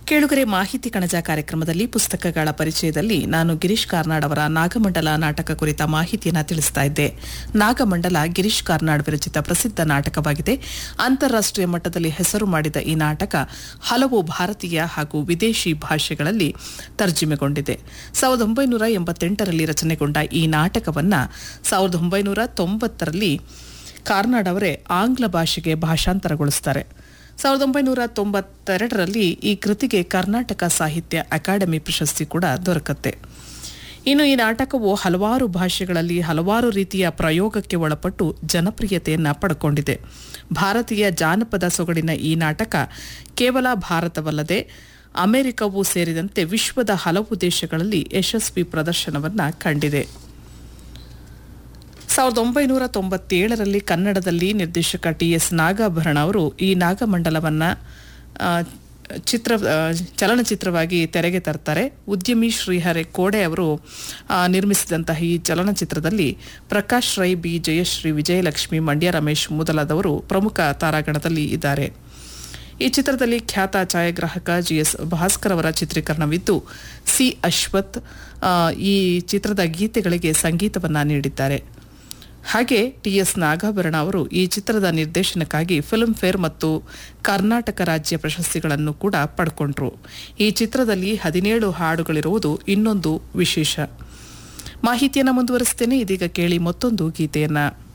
ಕೇಳುಗರೆ ಮಾಹಿತಿ ಕಣಜ ಕಾರ್ಯಕ್ರಮದಲ್ಲಿ ಪುಸ್ತಕಗಳ ಪರಿಚಯದಲ್ಲಿ ನಾನು ಗಿರೀಶ್ ಕಾರ್ನಾಡ್ ಅವರ ನಾಗಮಂಡಲ ನಾಟಕ ಕುರಿತ ಮಾಹಿತಿಯನ್ನು ತಿಳಿಸ್ತಾ ಇದ್ದೆ ನಾಗಮಂಡಲ ಗಿರೀಶ್ ಕಾರ್ನಾಡ್ ವಿರಚಿತ ಪ್ರಸಿದ್ಧ ನಾಟಕವಾಗಿದೆ ಅಂತಾರಾಷ್ಟೀಯ ಮಟ್ಟದಲ್ಲಿ ಹೆಸರು ಮಾಡಿದ ಈ ನಾಟಕ ಹಲವು ಭಾರತೀಯ ಹಾಗೂ ವಿದೇಶಿ ಭಾಷೆಗಳಲ್ಲಿ ತರ್ಜಿಮೆಗೊಂಡಿದೆ ಸಾವಿರದ ಒಂಬೈನೂರ ಎಂಬತ್ತೆಂಟರಲ್ಲಿ ರಚನೆಗೊಂಡ ಈ ನಾಟಕವನ್ನು ಸಾವಿರದ ಒಂಬೈನೂರ ತೊಂಬತ್ತರಲ್ಲಿ ಕಾರ್ನಾಡ್ ಅವರೇ ಆಂಗ್ಲ ಭಾಷೆಗೆ ಭಾಷಾಂತರಗೊಳಿಸ್ತಾರೆ ಸಾವಿರದ ಒಂಬೈನೂರ ತೊಂಬತ್ತೆರಡರಲ್ಲಿ ಈ ಕೃತಿಗೆ ಕರ್ನಾಟಕ ಸಾಹಿತ್ಯ ಅಕಾಡೆಮಿ ಪ್ರಶಸ್ತಿ ಕೂಡ ದೊರಕತ್ತೆ ಇನ್ನು ಈ ನಾಟಕವು ಹಲವಾರು ಭಾಷೆಗಳಲ್ಲಿ ಹಲವಾರು ರೀತಿಯ ಪ್ರಯೋಗಕ್ಕೆ ಒಳಪಟ್ಟು ಜನಪ್ರಿಯತೆಯನ್ನು ಪಡ್ಕೊಂಡಿದೆ ಭಾರತೀಯ ಜಾನಪದ ಸೊಗಡಿನ ಈ ನಾಟಕ ಕೇವಲ ಭಾರತವಲ್ಲದೆ ಅಮೆರಿಕವೂ ಸೇರಿದಂತೆ ವಿಶ್ವದ ಹಲವು ದೇಶಗಳಲ್ಲಿ ಯಶಸ್ವಿ ಪ್ರದರ್ಶನವನ್ನು ಕಂಡಿದೆ ಸಾವಿರದ ಒಂಬೈನೂರ ತೊಂಬತ್ತೇಳರಲ್ಲಿ ಕನ್ನಡದಲ್ಲಿ ನಿರ್ದೇಶಕ ಟಿ ಎಸ್ ನಾಗಾಭರಣ ಅವರು ಈ ನಾಗಮಂಡಲವನ್ನು ಚಿತ್ರ ಆ, ಚಲನಚಿತ್ರವಾಗಿ ತೆರೆಗೆ ತರ್ತಾರೆ ಉದ್ಯಮಿ ಶ್ರೀಹರಿ ಕೋಡೆ ಅವರು ಆ, ನಿರ್ಮಿಸಿದಂತಹ ಈ ಚಲನಚಿತ್ರದಲ್ಲಿ ಪ್ರಕಾಶ್ ರೈ ಬಿ ಜಯಶ್ರೀ ವಿಜಯಲಕ್ಷ್ಮಿ ಮಂಡ್ಯ ರಮೇಶ್ ಮೊದಲಾದವರು ಪ್ರಮುಖ ತಾರಾಗಣದಲ್ಲಿ ಇದ್ದಾರೆ ಈ ಚಿತ್ರದಲ್ಲಿ ಖ್ಯಾತ ಛಾಯಾಗ್ರಾಹಕ ಜಿಎಸ್ ಭಾಸ್ಕರ್ ಅವರ ಚಿತ್ರೀಕರಣವಿದ್ದು ಸಿ ಅಶ್ವಥ್ ಆ, ಈ ಚಿತ್ರದ ಗೀತೆಗಳಿಗೆ ಸಂಗೀತವನ್ನ ನೀಡಿದ್ದಾರೆ ಹಾಗೆ ಟಿ ಎಸ್ ನಾಗಾಭರಣ ಅವರು ಈ ಚಿತ್ರದ ನಿರ್ದೇಶನಕ್ಕಾಗಿ ಫಿಲ್ಮ್ ಫೇರ್ ಮತ್ತು ಕರ್ನಾಟಕ ರಾಜ್ಯ ಪ್ರಶಸ್ತಿಗಳನ್ನು ಕೂಡ ಪಡ್ಕೊಂಡ್ರು ಈ ಚಿತ್ರದಲ್ಲಿ ಹದಿನೇಳು ಹಾಡುಗಳಿರುವುದು ಇನ್ನೊಂದು ವಿಶೇಷ ಮಾಹಿತಿಯನ್ನು ಮುಂದುವರಿಸ್ತೇನೆ ಇದೀಗ ಕೇಳಿ ಮತ್ತೊಂದು ಗೀತೆಯನ್ನ